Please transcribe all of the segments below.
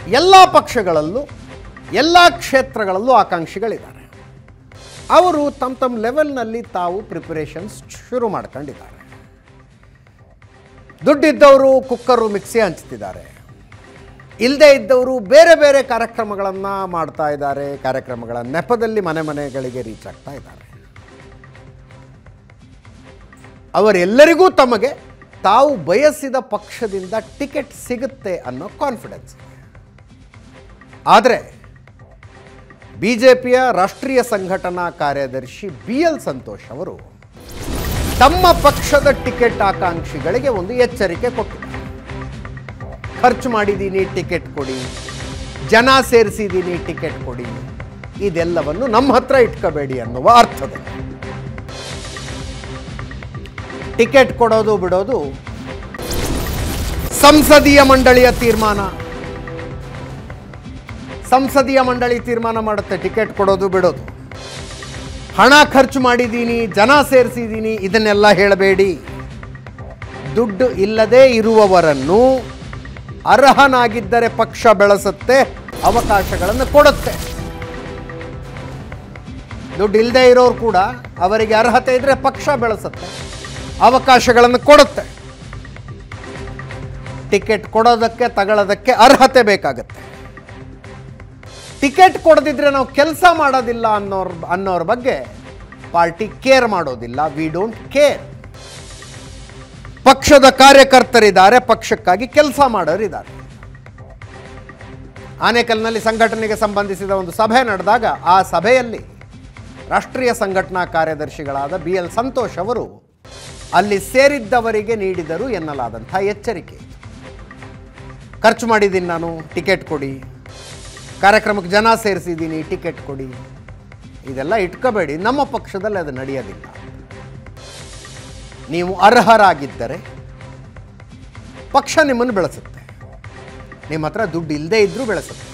ಎಲ್ಲ ಪಕ್ಷಗಳಲ್ಲೂ ಎಲ್ಲ ಕ್ಷೇತ್ರಗಳಲ್ಲೂ ಆಕಾಂಕ್ಷಿಗಳಿದ್ದಾರೆ ಅವರು ತಮ್ಮ ತಮ್ಮ ಲೆವೆಲ್ನಲ್ಲಿ ತಾವು ಪ್ರಿಪರೇಷನ್ಸ್ ಶುರು ಮಾಡ್ಕೊಂಡಿದ್ದಾರೆ ದುಡ್ಡಿದ್ದವರು ಕುಕ್ಕರು ಮಿಕ್ಸಿ ಹಂಚ್ತಿದ್ದಾರೆ ಇಲ್ಲದೇ ಇದ್ದವರು ಬೇರೆ ಬೇರೆ ಕಾರ್ಯಕ್ರಮಗಳನ್ನು ಮಾಡ್ತಾ ಇದ್ದಾರೆ ಕಾರ್ಯಕ್ರಮಗಳ ನೆಪದಲ್ಲಿ ಮನೆ ಮನೆಗಳಿಗೆ ರೀಚ್ ಆಗ್ತಾ ಇದ್ದಾರೆ ಅವರೆಲ್ಲರಿಗೂ ತಮಗೆ ತಾವು ಬಯಸಿದ ಪಕ್ಷದಿಂದ ಟಿಕೆಟ್ ಸಿಗುತ್ತೆ ಅನ್ನೋ ಕಾನ್ಫಿಡೆನ್ಸ್ ಇದೆ ಆದರೆ ಬಿ ಜೆ ಪಿಯ ರಾಷ್ಟ್ರೀಯ ಸಂಘಟನಾ ಕಾರ್ಯದರ್ಶಿ ಬಿ ಎಲ್ ಸಂತೋಷ್ ಅವರು ತಮ್ಮ ಪಕ್ಷದ ಟಿಕೆಟ್ ಆಕಾಂಕ್ಷಿಗಳಿಗೆ ಒಂದು ಎಚ್ಚರಿಕೆ ಕೊಟ್ಟಿದ್ದಾರೆ ಖರ್ಚು ಮಾಡಿದ್ದೀನಿ ಟಿಕೆಟ್ ಕೊಡಿ ಜನ ಸೇರಿಸಿದ್ದೀನಿ ಟಿಕೆಟ್ ಕೊಡಿ ಇದೆಲ್ಲವನ್ನು ನಮ್ಮ ಹತ್ರ ಇಟ್ಕೋಬೇಡಿ ಅನ್ನುವ ಅರ್ಥದಲ್ಲಿ ಟಿಕೆಟ್ ಕೊಡೋದು ಬಿಡೋದು ಸಂಸದೀಯ ಮಂಡಳಿಯ ತೀರ್ಮಾನ ಸಂಸದೀಯ ಮಂಡಳಿ ತೀರ್ಮಾನ ಮಾಡುತ್ತೆ ಟಿಕೆಟ್ ಕೊಡೋದು ಬಿಡೋದು ಹಣ ಖರ್ಚು ಮಾಡಿದ್ದೀನಿ ಜನ ಸೇರಿಸಿದ್ದೀನಿ ಇದನ್ನೆಲ್ಲ ಹೇಳಬೇಡಿ ದುಡ್ಡು ಇಲ್ಲದೇ ಇರುವವರನ್ನು ಅರ್ಹನಾಗಿದ್ದರೆ ಪಕ್ಷ ಬೆಳೆಸುತ್ತೆ ಅವಕಾಶಗಳನ್ನು ಕೊಡುತ್ತೆ ದುಡ್ಡು ಇಲ್ಲದೆ ಇರೋರು ಕೂಡ ಅವರಿಗೆ ಅರ್ಹತೆ ಇದ್ದರೆ ಪಕ್ಷ ಬೆಳೆಸುತ್ತೆ ಅವಕಾಶಗಳನ್ನು ಕೊಡುತ್ತೆ ಟಿಕೆಟ್ ಕೊಡೋದಕ್ಕೆ ತಗೊಳ್ಳೋದಕ್ಕೆ ಅರ್ಹತೆ ಬೇಕಾಗುತ್ತೆ ಟಿಕೆಟ್ ಕೊಡದಿದ್ರೆ ನಾವು ಕೆಲಸ ಮಾಡೋದಿಲ್ಲ ಅನ್ನೋರ್ ಅನ್ನೋರ ಬಗ್ಗೆ ಪಾರ್ಟಿ ಕೇರ್ ಮಾಡೋದಿಲ್ಲ ವಿ ಡೋಂಟ್ ಕೇರ್ ಪಕ್ಷದ ಕಾರ್ಯಕರ್ತರಿದ್ದಾರೆ ಪಕ್ಷಕ್ಕಾಗಿ ಕೆಲಸ ಮಾಡೋರಿದ್ದಾರೆ ಆನೇಕಲ್ನಲ್ಲಿ ಸಂಘಟನೆಗೆ ಸಂಬಂಧಿಸಿದ ಒಂದು ಸಭೆ ನಡೆದಾಗ ಆ ಸಭೆಯಲ್ಲಿ ರಾಷ್ಟ್ರೀಯ ಸಂಘಟನಾ ಕಾರ್ಯದರ್ಶಿಗಳಾದ ಬಿ ಎಲ್ ಸಂತೋಷ್ ಅವರು ಅಲ್ಲಿ ಸೇರಿದ್ದವರಿಗೆ ನೀಡಿದರು ಎನ್ನಲಾದಂಥ ಎಚ್ಚರಿಕೆ ಖರ್ಚು ಮಾಡಿದ್ದೀನಿ ನಾನು ಟಿಕೆಟ್ ಕೊಡಿ ಕಾರ್ಯಕ್ರಮಕ್ಕೆ ಜನ ಸೇರಿಸಿದ್ದೀನಿ ಟಿಕೆಟ್ ಕೊಡಿ ಇದೆಲ್ಲ ಇಟ್ಕೋಬೇಡಿ ನಮ್ಮ ಪಕ್ಷದಲ್ಲಿ ಅದು ನಡೆಯೋದಿಲ್ಲ ನೀವು ಅರ್ಹರಾಗಿದ್ದರೆ ಪಕ್ಷ ನಿಮ್ಮನ್ನು ಬೆಳೆಸುತ್ತೆ ನಿಮ್ಮ ಹತ್ರ ದುಡ್ಡು ಇಲ್ಲದೇ ಇದ್ದರೂ ಬೆಳೆಸುತ್ತೆ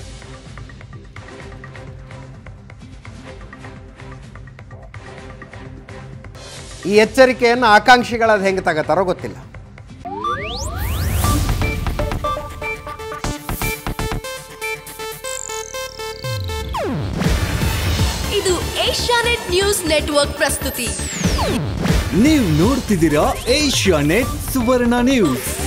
ಈ ಎಚ್ಚರಿಕೆಯನ್ನು ಆಕಾಂಕ್ಷಿಗಳದ್ದು ಹೆಂಗೆ ತಗೋತಾರೋ ಗೊತ್ತಿಲ್ಲ ಇದು ಏಷ್ಯಾನೆಟ್ ನ್ಯೂಸ್ ನೆಟ್ವರ್ಕ್ ಪ್ರಸ್ತುತಿ ನೀವು ನೋಡ್ತಿದ್ದೀರಾ ಏಷ್ಯಾ ನೆಟ್ ಸುವರ್ಣ ನ್ಯೂಸ್